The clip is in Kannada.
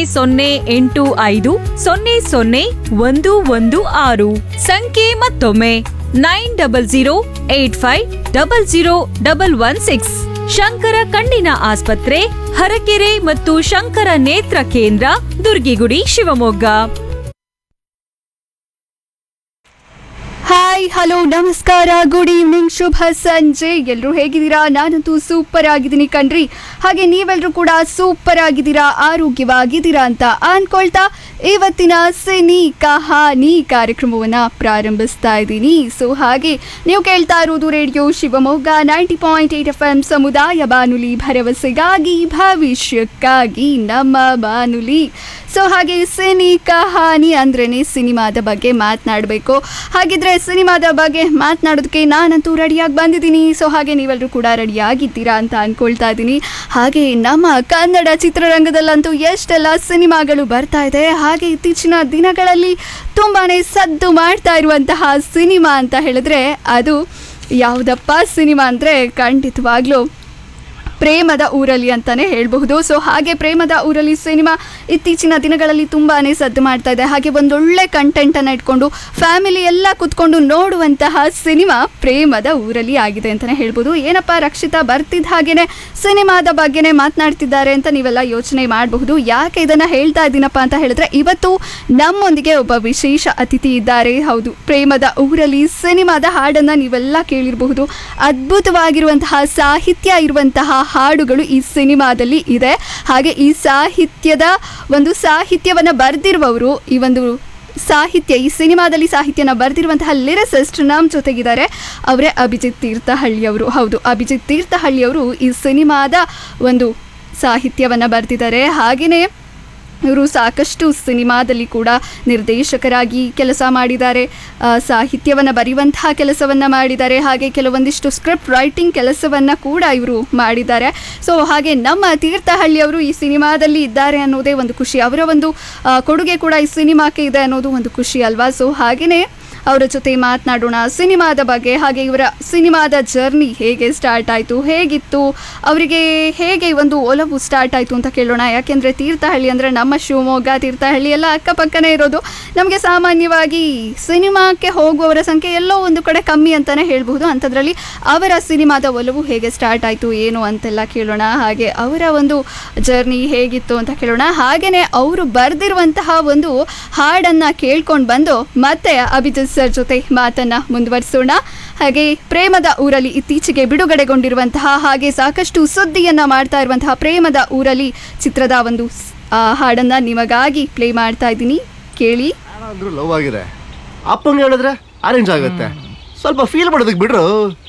ಸೊನ್ನೆ ಎಂಟು ಐದು ಸೊನ್ನೆ ಸೊನ್ನೆ ಒಂದು ಒಂದು ಆರು ಸಂಖ್ಯೆ ಮತ್ತೊಮ್ಮೆ nine double zero eight five double zero double one six Shankara ಕಣ್ಣಿನ ಆಸ್ಪತ್ರೆ ಹರಕೆರೆ ಮತ್ತು ಶಂಕರ ನೇತ್ರ ಕೇಂದ್ರ ದುರ್ಗಿಗುಡಿ ಶಿವಮೊಗ್ಗ ಹಾಯ್ ಹಲೋ ನಮಸ್ಕಾರ ಗುಡ್ ಈವ್ನಿಂಗ್ ಶುಭ ಸಂಜೆ ಎಲ್ಲರೂ ಹೇಗಿದ್ದೀರಾ ನಾನಂತೂ ಸೂಪರ್ ಆಗಿದ್ದೀನಿ ಕಣ್ರಿ ಹಾಗೆ ನೀವೆಲ್ಲರೂ ಕೂಡ ಸೂಪರ್ ಆಗಿದ್ದೀರಾ ಆರೋಗ್ಯವಾಗಿದ್ದೀರಾ ಅಂತ ಅನ್ಕೊಳ್ತಾ ಇವತ್ತಿನ ಸಿನಿ ಕಹಾನಿ ಕಾರ್ಯಕ್ರಮವನ್ನು ಪ್ರಾರಂಭಿಸ್ತಾ ಇದ್ದೀನಿ ಸೊ ಹಾಗೆ ನೀವು ಕೇಳ್ತಾ ಇರೋದು radio Shivamogga ninety point eight F M ಸಮುದಾಯ ಬಾನುಲಿ ಭರವಸೆಗಾಗಿ ಭವಿಷ್ಯಕ್ಕಾಗಿ ನಮ್ಮ ಬಾನುಲಿ ಸೊ ಹಾಗೆ ಸಿನಿ ಕಹಾನಿ ಅಂದ್ರೇನೆ ಸಿನಿಮಾದ ಬಗ್ಗೆ ಮಾತನಾಡಬೇಕು ಹಾಗಿದ್ರೆ ಸಿನಿಮಾದ ಬಗ್ಗೆ ಮಾತನಾಡೋದಕ್ಕೆ ನಾನಂತೂ ರೆಡಿಯಾಗಿ ಬಂದಿದ್ದೀನಿ ಸೊ ಹಾಗೆ ನೀವೆಲ್ಲರೂ ಕೂಡ ರೆಡಿಯಾಗಿದ್ದೀರಾ ಅಂತ ಅನ್ಕೊಳ್ತಾ ಇದ್ದೀನಿ ಹಾಗೆ ನಮ್ಮ ಕನ್ನಡ ಚಿತ್ರರಂಗದಲ್ಲಂತೂ ಎಷ್ಟೆಲ್ಲ ಸಿನಿಮಾಗಳು ಬರ್ತಾ ಇದೆ ಹಾಗೆ ಇತ್ತೀಚಿನ ದಿನಗಳಲ್ಲಿ ತುಂಬಾನೇ ಸದ್ದು ಮಾಡ್ತಾ ಇರುವಂತಹ ಸಿನಿಮಾ ಅಂತ ಹೇಳಿದ್ರೆ ಅದು ಯಾವುದಪ್ಪ ಸಿನಿಮಾ ಅಂದರೆ ಖಂಡಿತವಾಗ್ಲೂ ಪ್ರೇಮದ ಊರಲ್ಲಿ ಅಂತಾನೆ ಹೇಳಬಹುದು ಸೊ ಹಾಗೆ ಪ್ರೇಮದ ಊರಲ್ಲಿ ಸಿನಿಮಾ ಇತ್ತೀಚಿನ ದಿನಗಳಲ್ಲಿ ತುಂಬಾನೇ ಸದ್ದು ಮಾಡ್ತಾ ಇದೆ ಹಾಗೆ ಒಂದೊಳ್ಳೆ ಕಂಟೆಂಟನ್ನು ಇಟ್ಕೊಂಡು ಫ್ಯಾಮಿಲಿ ಎಲ್ಲ ಕುತ್ಕೊಂಡು ನೋಡುವಂತಹ ಸಿನಿಮಾ ಪ್ರೇಮದ ಊರಲ್ಲಿ ಆಗಿದೆ ಅಂತಾನೆ ಹೇಳ್ಬೋದು ಏನಪ್ಪ ರಕ್ಷಿತಾ ಬರ್ತಿದ್ದ ಹಾಗೇನೆ ಸಿನಿಮಾದ ಬಗ್ಗೆನೇ ಮಾತನಾಡ್ತಿದ್ದಾರೆ ಅಂತ ನೀವೆಲ್ಲ ಯೋಚನೆ ಮಾಡಬಹುದು ಯಾಕೆ ಇದನ್ನ ಹೇಳ್ತಾ ಇದ್ದೀನಪ್ಪ ಅಂತ ಹೇಳಿದ್ರೆ ಇವತ್ತು ನಮ್ಮೊಂದಿಗೆ ಒಬ್ಬ ವಿಶೇಷ ಅತಿಥಿ ಇದ್ದಾರೆ ಹೌದು ಪ್ರೇಮದ ಊರಲ್ಲಿ ಸಿನಿಮಾದ ಹಾಡನ್ನ ನೀವೆಲ್ಲ ಕೇಳಿರಬಹುದು ಅದ್ಭುತವಾಗಿರುವಂತಹ ಸಾಹಿತ್ಯ ಇರುವಂತಹ ಹಾಡುಗಳು ಈ ಸಿನಿಮಾದಲ್ಲಿ ಇದೆ ಹಾಗೆ ಈ ಸಾಹಿತ್ಯದ ಒಂದು ಸಾಹಿತ್ಯವನ್ನು ಬರೆದಿರುವವರು ಈ ಒಂದು ಸಾಹಿತ್ಯ ಈ ಸಿನಿಮಾದಲ್ಲಿ ಸಾಹಿತ್ಯನ ಬರೆದಿರುವಂತಹ ಲಿರಿಸಿಸ್ಟ್ ನಮ್ಮ ಜೊತೆಗಿದ್ದಾರೆ ಅವರೇ ಅಭಿಜಿತ್ ತೀರ್ಥಹಳ್ಳಿಯವರು ಹೌದು ಅಭಿಜಿತ್ ತೀರ್ಥಹಳ್ಳಿಯವರು ಈ ಸಿನಿಮಾದ ಒಂದು ಸಾಹಿತ್ಯವನ್ನು ಬರೆದಿದ್ದಾರೆ ಹಾಗೆಯೇ ಇವರು ಸಾಕಷ್ಟು ಸಿನಿಮಾದಲ್ಲಿ ಕೂಡ ನಿರ್ದೇಶಕರಾಗಿ ಕೆಲಸ ಮಾಡಿದ್ದಾರೆ ಸಾಹಿತ್ಯವನ್ನು ಬರೆಯುವಂತಹ ಕೆಲಸವನ್ನು ಮಾಡಿದ್ದಾರೆ ಹಾಗೆ ಕೆಲವೊಂದಿಷ್ಟು ಸ್ಕ್ರಿಪ್ಟ್ ರೈಟಿಂಗ್ ಕೆಲಸವನ್ನು ಕೂಡ ಇವರು ಮಾಡಿದ್ದಾರೆ ಸೊ ಹಾಗೆ ನಮ್ಮ ತೀರ್ಥಹಳ್ಳಿಯವರು ಈ ಸಿನಿಮಾದಲ್ಲಿ ಇದ್ದಾರೆ ಅನ್ನೋದೇ ಒಂದು ಖುಷಿ ಅವರ ಒಂದು ಆ, ಕೊಡುಗೆ ಕೂಡ ಈ ಸಿನಿಮಾಕ್ಕೆ ಇದೆ ಅನ್ನೋದು ಒಂದು ಖುಷಿ ಅಲ್ವಾ ಸೊ ಹಾಗೆಯೇ ಅವರ ಜೊತೆ ಮಾತನಾಡೋಣ ಸಿನಿಮಾದ ಬಗ್ಗೆ ಹಾಗೆ ಇವರ ಸಿನಿಮಾದ ಜರ್ನಿ ಹೇಗೆ ಸ್ಟಾರ್ಟ್ ಆಯಿತು ಹೇಗಿತ್ತು ಅವರಿಗೆ ಹೇಗೆ ಈ ಒಂದು ಒಲವು ಸ್ಟಾರ್ಟ್ ಆಯಿತು ಅಂತ ಕೇಳೋಣ ಯಾಕೆಂದರೆ ತೀರ್ಥಹಳ್ಳಿ ಅಂದರೆ ನಮ್ಮ ಶಿವಮೊಗ್ಗ ತೀರ್ಥಹಳ್ಳಿ ಎಲ್ಲ ಅಕ್ಕಪಕ್ಕನೇ ಇರೋದು ನಮಗೆ ಸಾಮಾನ್ಯವಾಗಿ ಸಿನಿಮಾಕ್ಕೆ ಹೋಗುವವರ ಸಂಖ್ಯೆ ಎಲ್ಲೋ ಒಂದು ಕಡೆ ಕಮ್ಮಿ ಅಂತಲೇ ಹೇಳ್ಬೋದು ಅಂಥದ್ರಲ್ಲಿ ಅವರ ಸಿನಿಮಾದ ಒಲವು ಹೇಗೆ ಸ್ಟಾರ್ಟ್ ಆಯಿತು ಏನು ಅಂತೆಲ್ಲ ಕೇಳೋಣ ಹಾಗೆ ಅವರ ಒಂದು ಜರ್ನಿ ಹೇಗಿತ್ತು ಅಂತ ಕೇಳೋಣ ಹಾಗೆಯೇ ಅವರು ಬರೆದಿರುವಂತಹ ಒಂದು ಹಾಡನ್ನು ಕೇಳ್ಕೊಂಡು ಬಂದು ಮತ್ತೆ ಅಭಿಜಿತ್ ಸರ್ ಜೊತೆ ಮಾತನ್ನು ಮುಂದುವರಿಸೋಣ ಹಾಗೆ ಪ್ರೇಮದ ಊರಲ್ಲಿ ಇತ್ತೀಚೆಗೆ ಬಿಡುಗಡೆಗೊಂಡಿರುವಂತಹ ಹಾಗೆ ಸಾಕಷ್ಟು ಸುದ್ದಿಯನ್ನ ಮಾಡ್ತಾ ಇರುವಂತಹ ಪ್ರೇಮದ ಊರಲ್ಲಿ ಚಿತ್ರದ ಒಂದು ಸ್- ಆ ಹಾಡನ್ನ ನಿಮಗಾಗಿ ಪ್ಲೇ ಮಾಡ್ತಾ ಇದ್ದೀನಿ ಕೇಳಿ ಅಂದ್ರು ಲವ್ ಆಗಿದೆ ಅಪ್ಪಂಗೆ ಹೇಳಿದ್ರೆ ಅರೇಂಜ್ ಆಗುತ್ತೆ ಸ್ವಲ್ಪ ಫೀಲ್ ಮಾಡೋದಕ್ಕೆ ಬಿಡ್ರು